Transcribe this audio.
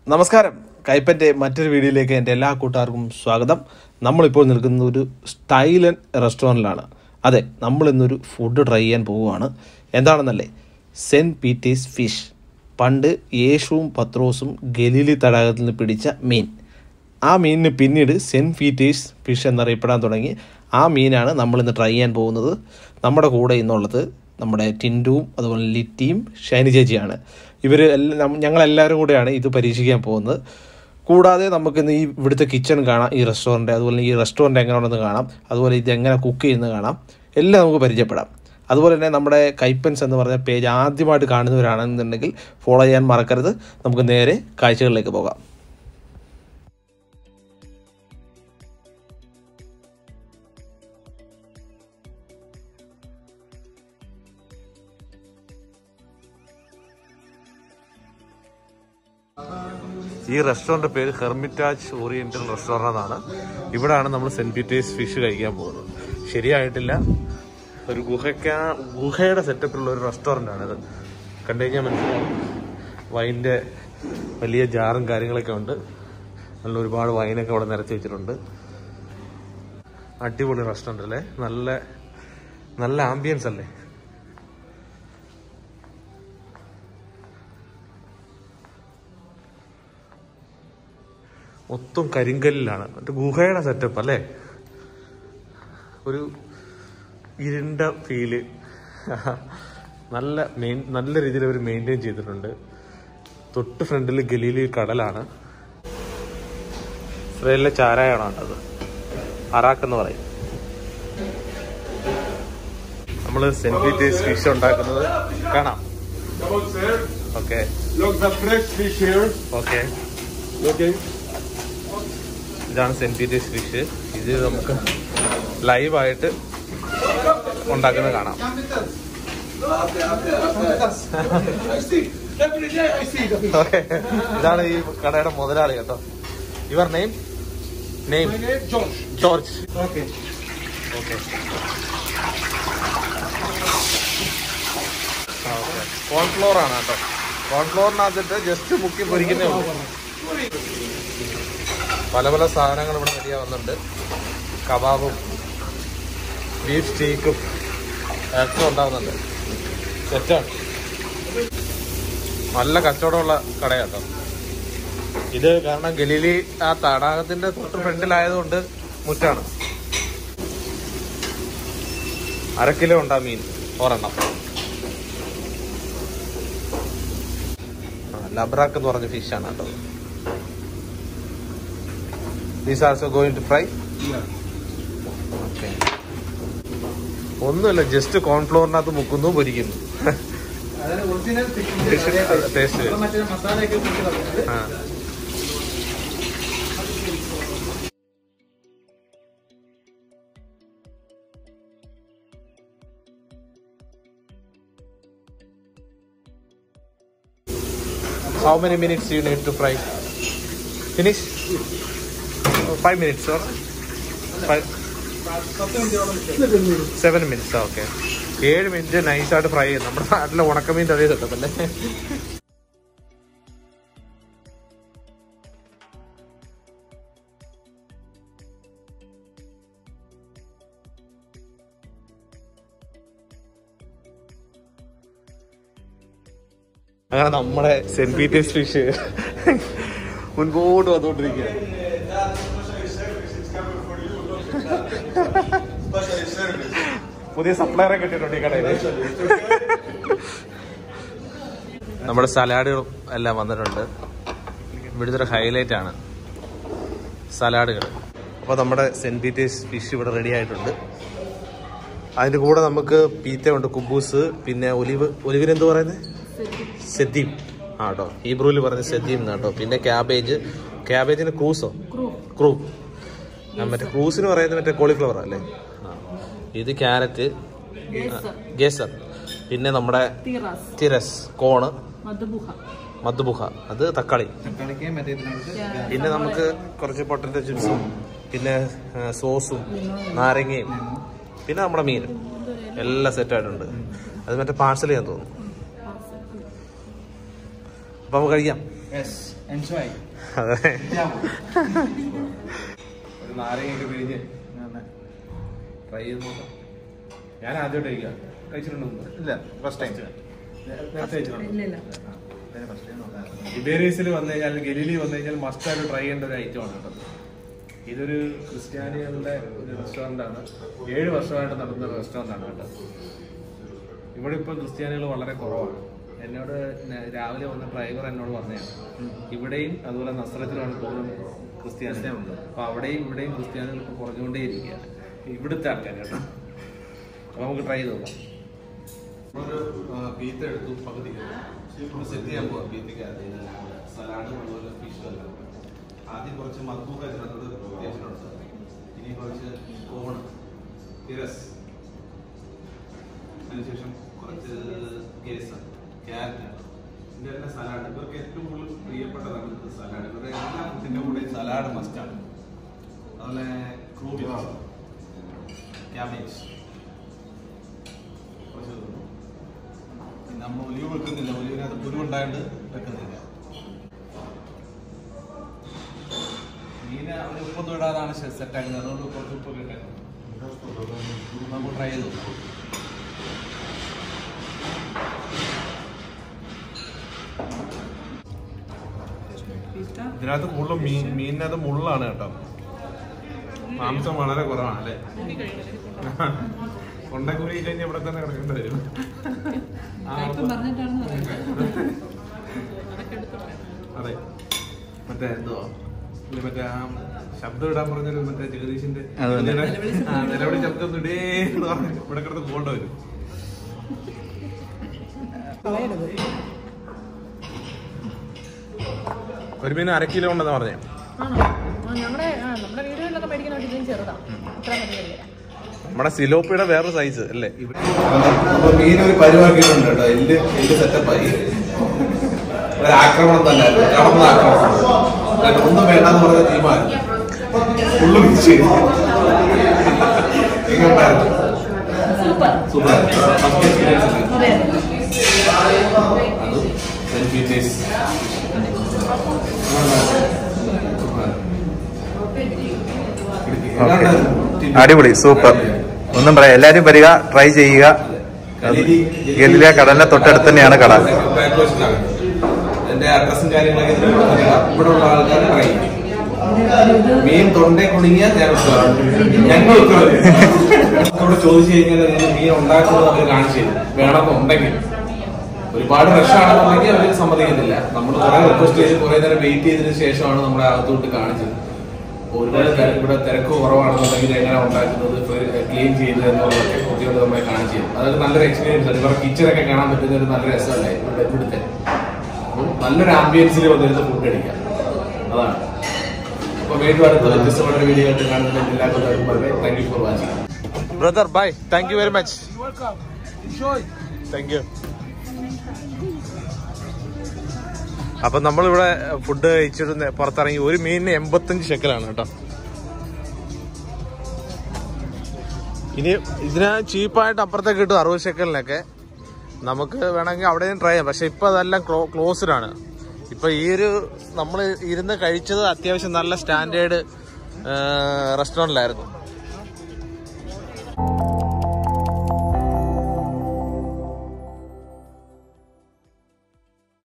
നമസ്കാരം കൈപ്പൻ്റെ മറ്റൊരു വീഡിയോയിലേക്ക് എൻ്റെ എല്ലാ കൂട്ടുകാർക്കും സ്വാഗതം നമ്മളിപ്പോൾ നിൽക്കുന്ന ഒരു സ്റ്റൈലൻ റെസ്റ്റോറൻറ്റിലാണ് അതെ നമ്മൾ ഇന്നൊരു ഫുഡ് ട്രൈ ചെയ്യാൻ പോവുകയാണ് എന്താണെന്നല്ലേ സെൻറ്റ് പീറ്റേഴ്സ് ഫിഷ് പണ്ട് യേശുവും പത്രോസും ഗലീലി തടാകത്തിൽ നിന്ന് പിടിച്ച മീൻ ആ മീനിന് പിന്നീട് സെൻറ്റ് പീറ്റേഴ്സ് ഫിഷ് എന്നറിയപ്പെടാൻ തുടങ്ങി ആ മീനാണ് നമ്മളിന്ന് ട്രൈ ചെയ്യാൻ പോകുന്നത് നമ്മുടെ കൂടെ ഇന്നുള്ളത് നമ്മുടെ ടിൻറ്റുവും അതുപോലെ ലിറ്റിയും ഷൈനി ചേച്ചിയാണ് ഇവർ എല്ലാം ഞങ്ങളെല്ലാവരും കൂടെയാണ് ഇത് പരീക്ഷിക്കാൻ പോകുന്നത് കൂടാതെ നമുക്കിന്ന് ഈ ഇവിടുത്തെ കിച്ചൺ കാണാം ഈ റെസ്റ്റോറൻറ്റ് അതുപോലെ ഈ റെസ്റ്റോറൻറ്റ് എങ്ങനെയാണെന്ന് കാണാം അതുപോലെ ഇത് എങ്ങനെ കുക്ക് ചെയ്യുന്നത് കാണാം എല്ലാം നമുക്ക് പരിചയപ്പെടാം അതുപോലെ തന്നെ നമ്മുടെ കൈപ്പൻസ് എന്ന് പറഞ്ഞ പേജ് ആദ്യമായിട്ട് കാണുന്നവരാണെന്നുണ്ടെങ്കിൽ ഫോളോ ചെയ്യാൻ മറക്കരുത് നമുക്ക് നേരെ കാഴ്ചകളിലേക്ക് പോകാം ഈ റെസ്റ്റോറൻറ്റ് പേര് ഹെർമിറ്റാജ് ഓറിയന്റൽ റെസ്റ്റോറൻ്റ് എന്നാണ് ഇവിടെയാണ് നമ്മൾ സെൻറ്റ് പീറ്റേഴ്സ് ഫിഷ് കഴിക്കാൻ പോകുന്നത് ശരിയായിട്ടില്ല ഒരു ഗുഹയ്ക്ക ഗുഹയുടെ സെറ്റപ്പിലുള്ള ഒരു റെസ്റ്റോറൻ്റ് ആണിത് കണ്ടു കഴിഞ്ഞാൽ മനസ്സിലാവും വൈൻ്റെ വലിയ ജാറും കാര്യങ്ങളൊക്കെ ഉണ്ട് നല്ല ഒരുപാട് വൈനൊക്കെ അവിടെ നിരത്തി വെച്ചിട്ടുണ്ട് അടിപൊളി റെസ്റ്റോറൻ്റ് അല്ലേ നല്ല നല്ല ആംബിയൻസ് അല്ലേ മൊത്തം കരിങ്കല്ലിലാണ് മറ്റേ ഗുഹയുടെ സെറ്റപ്പ് അല്ലേ ഒരു ഇരുണ്ട ഫീല് നല്ല മെയിൻ നല്ല രീതിയിൽ അവർ മെയിൻറ്റെയിൻ ചെയ്തിട്ടുണ്ട് തൊട്ട് ഫ്രണ്ടിൽ ഗലീലി കടലാണ് ഇസ്രയേലിലെ ചാരായമാണ് അത് അറാക്ക് എന്ന് പറയും നമ്മൾ സെന്റ് പീറ്റേഴ്സ് ഫിഷ് ഉണ്ടാക്കുന്നത് കാണാം Come on, sir. Okay Look, the fresh fish here. Okay Okay. ഇതാണ് സെന്റ് പീറ്റേഴ്സ് ഫിഷ് ഇത് നമുക്ക് ലൈവായിട്ട് ഉണ്ടാക്കുന്നത് കാണാം I see. Every day I see the fish. Okay. ഇതാണ് ഈ കടയുടെ മുതലാളി കേട്ടോ your name name My name Josh. George Okay. Okay cornflour ആണ് കേട്ടോ കോൺഫ്ലോറിനകത്തിട്ട് ജസ്റ്റ് മുക്കി പൊരിക്കുന്നേ ഉള്ളൂ പല പല സാധനങ്ങൾ ഇവിടെ റെഡിയാ വന്നിട്ടുണ്ട് കബാബും ബീഫ് സ്റ്റീക്കും ഒക്കെ ഉണ്ടാവുന്നുണ്ട് സെറ്റാണ് നല്ല കച്ചവടമുള്ള കടയാട്ടോ ഇത് കാരണം ഗലീലി ആ തടാകത്തിന്റെ തൊട്ട് ഫ്രണ്ടിലായതുകൊണ്ട് മുറ്റാണ് അര കിലോ ഉണ്ടാ മീൻ ഒരെണ്ണം ആ, ലബ്രാക്ക് എന്ന് പറഞ്ഞ ഫിഷാണ് കേട്ടോ these also going to fry Yeah. Okay ഒന്നുമില്ല ജസ്റ്റ് കോൺഫ്ലോറിനകത്ത് മുക്കുന്നു പൊരിക്കുന്നു അതാണ് ഒറിജിനൽ ടേസ്റ്റ് മറ്റേ മസാലയൊക്കെ കൂട്ടി ആ How many minutes you need to fry? Finish? Oh, five minutes or five, seven minutes okay ഏഴ് മിനിറ്റ് നൈസായിട്ട് ഫ്രൈ ചെയ്യും നമ്മുടെ നാട്ടിലെ ഉണക്കമീൻ അതേ സെട്ടപ്പല്ലേ അങ്ങനെ നമ്മുടെ സെന്റ് പീറ്റേഴ്സ് ഫിഷ് മുൻപോട്ട് വന്നുകൊണ്ടിരിക്കുക പുതിയ സപ്ലയറെ കിട്ടിയിട്ടുണ്ട് ഈ കടയിൽ നമ്മുടെ സലാഡുകളും എല്ലാം വന്നിട്ടുണ്ട് ഇവിടുത്തെ ഒരു ഹൈലൈറ്റ് ആണ് സലാഡുകൾ അപ്പോൾ നമ്മുടെ സെന്റ് പീറ്റേഴ്സ് ഫിഷ് ഇവിടെ റെഡി ആയിട്ടുണ്ട് അതിൻ്റെ കൂടെ നമുക്ക് പീത്ത ഉണ്ട് കുബൂസ് പിന്നെ ഒലിവ് ഒലിവിന് എന്ത് പറയുന്നത് സെദ്ദീം ആ കേട്ടോ ഹീബ്രുവിൽ പറഞ്ഞ സെദ്ദീം എന്നാ കേട്ടോ പിന്നെ ക്യാബേജ് ക്യാബേജിന് ക്രൂസോ ക്രൂ ആ, മറ്റേ ക്രൂസിന് പറയുന്നത് മറ്റേ കോളിഫ്ലവർ അല്ലേ ആ. ഇത് ക്യാരറ്റ് ഗേസർ പിന്നെ നമ്മുടെ തിറാസ് തിരസ് കോണ് മധുബുഹ മദ്ബുഹ അത് തക്കാളി പിന്നെ നമുക്ക് കുറച്ച് പൊട്ടറ്റോ ചിപ്സും പിന്നെ ആ, സോസും നാരങ്ങയും പിന്നെ നമ്മുടെ മീൻ എല്ലാം സെറ്റായിട്ടുണ്ട് അത് മറ്റേ പാഴ്സൽ ചെയ്യാൻ തോന്നുന്നു അപ്പൊ നമുക്ക് കഴിക്കാം യെസ് എൻജോയ് അതെ ഒരു നാരങ്ങയൊക്കെ പിഴിഞ്ഞ് ട്രൈ ചെയ്ത് നോക്കാം ഞാൻ ആദ്യമായിട്ട് കഴിക്കാം കഴിച്ചിട്ടുണ്ടോ മുമ്പ്? ഇല്ല ഫസ്റ്റ് ടൈം നേരത്തെ കഴിച്ചിട്ടുണ്ടോ ഇബേരീസിൽ വന്നു കഴിഞ്ഞാൽ ഗലീലി വന്നു കഴിഞ്ഞാൽ മസ്റ്റ് ആയിട്ട് ട്രൈ ചെയ്യേണ്ട ഒരു ഐറ്റം ആണ് കേട്ടോ ഇതൊരു ക്രിസ്ത്യാനികളുടെ ഒരു റെസ്റ്റോറൻ്റ് ആണ് ഏഴ് വർഷമായിട്ട് നടന്ന റെസ്റ്റോറൻ്റ് ആണ് കേട്ടോ ഇവിടെ ഇപ്പോൾ ക്രിസ്ത്യാനികൾ വളരെ കുറവാണ് എന്നോട് ന- രാവിലെ വന്ന ഡ്രൈവർ എന്നോട് പറഞ്ഞതാണ് ഇവിടെയും അതുപോലെ നസ്രത്തിലാണ് കൂടുതലും ക്രിസ്ത്യാനി അപ്പൊ അവിടെയും ഇവിടെയും ക്രിസ്ത്യാനികൾ ഇപ്പോൾ കുറഞ്ഞുകൊണ്ടേയിരിക്കുകയാണ് ഇവിടുത്തെ ആൾക്കാർ കേട്ടോ അപ്പൊ നമുക്ക് ട്രൈ ചെയ്ത് നോക്കാം ഒരു പീത്ത എടുത്തു പകുതി സെറ്റ് ചെയ്യാൻ പോവാം പീത്തയ്ക്ക് സലാഡും അതുപോലെ ഫിഷും എല്ലാം ആദ്യം കുറച്ച് മക്കൂക്ക ഇതിനകത്തോട് തേച്ചിട്ടുണ്ട് ഇനി കുറച്ച് കോണ് തിരസ് അതിനുശേഷം കുറച്ച് കേസ് ക്യാരറ്റ് ഇതിൻ്റെ എല്ലാം സലാഡ് ഇവർക്ക് ഏറ്റവും കൂടുതൽ പ്രിയപ്പെട്ടതാണ് ഇത് സലാഡ് ഇവരുടെ എല്ലാ ഫുഡിൻ്റെ കൂടെ സലാഡ് മസ്റ്റാണ് അതുപോലെ ക്രൂബി ക്യാബേജ് കുറച്ച് ഇടുന്നു. നമ്മൾ ഒലിവ് വെക്കുന്നില്ല ഒലിവിനകത്ത് കുരു ഉണ്ടായിട്ട് വെക്കുന്നില്ല മീൻ അവന് ഉപ്പൊന്നും ഇടാതാണ് സെറ്റ് ആക്കുന്നത് അതുകൊണ്ട് കുറച്ച് ഉപ്പൊക്കെ ഇട്ടേക്കുന്നത് നമുക്ക് ട്രൈ ചെയ്ത് നോക്കാം ഇതിനകത്ത് കൂടുതലും മീൻ മീനിനകത്ത് മുള്ളാണ് കേട്ടോ മാംസം വളരെ കുറവാണ് അല്ലേ കൊണ്ടക്കുഴി കഴിഞ്ഞ് ഇവിടെ തന്നെ കിടക്കേണ്ടി വരും ആ, ഇപ്പം പറഞ്ഞിട്ടാണെന്ന് പറയുന്നത് അതൊക്കെ എടുത്തു അതെ മറ്റേ എന്തോ ഇല്ല, മറ്റേ ആ ശബ്ദം ഇടാൻ പറഞ്ഞൊരു മറ്റേ ജഗദീഷിന്റെ അത് തന്നെ. ഇങ്ങനെ, ആ, നിലവിളി ശബ്ദം ഇടേ എന്ന് പറഞ്ഞ് ഇവിടെ കിടന്ന് പോകേണ്ട വരും ഒരു മീൻ അര കിലോ ഉണ്ടെന്ന് പറഞ്ഞേ ആണോ ആ, ഞങ്ങളുടെ ആ, നമ്മുടെ വീടുകളിലൊക്കെ മേടിക്കുന്ന ഇതിലും ചെറുതാ അത്ര മതിയല്ലേ നമ്മുടെ സിലോപ്പിയുടെ വേറൊരു സൈസ് അല്ലേ അപ്പൊ മീൻ ഒരു പരിവാക്കിയിട്ടുണ്ട് കേട്ടോ എല്ല് എല്ല് സെറ്റപ്പായി ഒരു ആക്രമണം തന്നെ കടന്ന ആക്രമണം കാരണം ഒന്നും വേണ്ടെന്ന് പറഞ്ഞ ടീമായിരുന്നു ഫുള്ള് മിക്സ് ചെയ്തു എങ്ങനെയുണ്ടായിരുന്നു സൂപ്പർ സൂപ്പർ ഫസ്റ്റ് എക്സ്പീരിയൻസ് അതെ അതും സെന്റ് പീറ്റേഴ്സ് അടിപൊളി സൂപ്പർ ഒന്നും പറയാം എല്ലാരും വരിക ട്രൈ ചെയ്യുക ഗലീല കടലിന്റെ തൊട്ടടുത്ത് തന്നെയാണ് കട എന്റെ അഡ്രസ്സും കാര്യങ്ങളൊക്കെ ഇതിൽ കൊടുത്തിട്ടില്ല. ഇവിടെ ഉള്ള ആൾക്കാർ ട്രൈ ചെയ്യും മീൻ തൊണ്ടേ കുടുങ്ങിയാൽ ഞാൻ ഉത്തരവാദി. ഞങ്ങൾ ഉത്തരവാദി. ഇവിടെ ചോദിച്ചു കഴിഞ്ഞാൽ നിങ്ങൾ മീൻ ഉണ്ടാക്കുന്നത് അവർ കാണിച്ചു തരും വേണമെന്നുണ്ടെങ്കിൽ ഒരുപാട് റഷാണെന്നുണ്ടെങ്കിൽ അവർ സമ്മതിക്കുന്നില്ല നമ്മൾ കുറെ റിക്വസ്റ്റ് ചെയ്ത് കുറെ നേരം വെയിറ്റ് ചെയ്തതിനു ശേഷമാണ് നമ്മുടെ അകത്തോട്ട് കാണിച്ചത് ഒരുപാട് തിരക്ക് ഇവിടെ തിരക്ക് കുറവാണെന്നുണ്ടെങ്കിൽ എങ്ങനെ ഉണ്ടാക്കുന്നത് ക്ലീൻ ചെയ്ത് എന്നുള്ളതൊക്കെ കുട്ടികൾ നമ്മളെ കാണിച്ചു തരും അതൊക്കെ നല്ലൊരു എക്സ്പീരിയൻസ് ആണ് ഇവരുടെ കിച്ചണൊക്കെ കാണാൻ പറ്റുന്ന ഒരു നല്ല രസമല്ലേ ഇവിടെ ഇവിടുത്തെ അപ്പം നല്ലൊരു ആംബിയൻസിൽ വന്നിരുന്ന് ഫുഡ് അടിക്കാം അതാണ് അപ്പൊ വീണ്ടും അടുത്ത വ്യത്യസ്തമായ വീഡിയോ ആയിട്ട് കാണുന്നതിന് എല്ലാവർക്കും വളരെ thank you for watching brother bye thank you very much Welcome. Enjoy. Thank you അപ്പൊ നമ്മളിവിടെ ഫുഡ് കഴിച്ചിട്ട് നേ- പുറത്തിറങ്ങി ഒരു മീനിന് എൺപത്തഞ്ച് ഷെക്കലാണ് കേട്ടോ ഇനി ഇതിന് ചീപ്പായിട്ട് അപ്പുറത്തേക്ക് കിട്ടും അറുപത് ഷെക്കലിനൊക്കെ നമുക്ക് വേണമെങ്കിൽ അവിടെയും ട്രൈ ചെയ്യാം പക്ഷെ ഇപ്പൊ അതെല്ലാം ക്ലോസ്ഡ് ആണ് ഇപ്പൊ ഈ ഒരു നമ്മൾ ഇരുന്ന് കഴിച്ചത് അത്യാവശ്യം നല്ല സ്റ്റാൻഡേർഡ് റെസ്റ്റോറൻറ്റിലായിരുന്നു